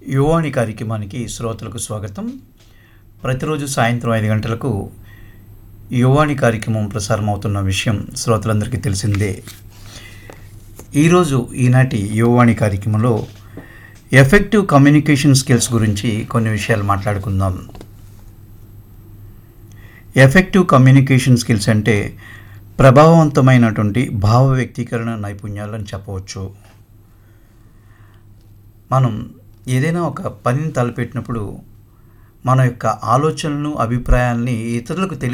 యువాణి కార్యక్రమానికి శ్రోతలకు స్వాగతం ప్రతిరోజు సాయంత్రం ఐదు గంటలకు యువాణి కార్యక్రమం ప్రసారం అవుతున్న విషయం శ్రోతలందరికీ తెలిసిందే ఈరోజు ఈనాటి యువవాణి కార్యక్రమంలో ఎఫెక్టివ్ కమ్యూనికేషన్ స్కిల్స్ గురించి కొన్ని విషయాలు మాట్లాడుకుందాం ఎఫెక్టివ్ కమ్యూనికేషన్ స్కిల్స్ అంటే ప్రభావవంతమైనటువంటి భావ వ్యక్తీకరణ నైపుణ్యాలని చెప్పవచ్చు మనం ఏదైనా ఒక పనిని తలపెట్టినప్పుడు మన యొక్క ఆలోచనలను అభిప్రాయాల్ని ఇతరులకు తెలియ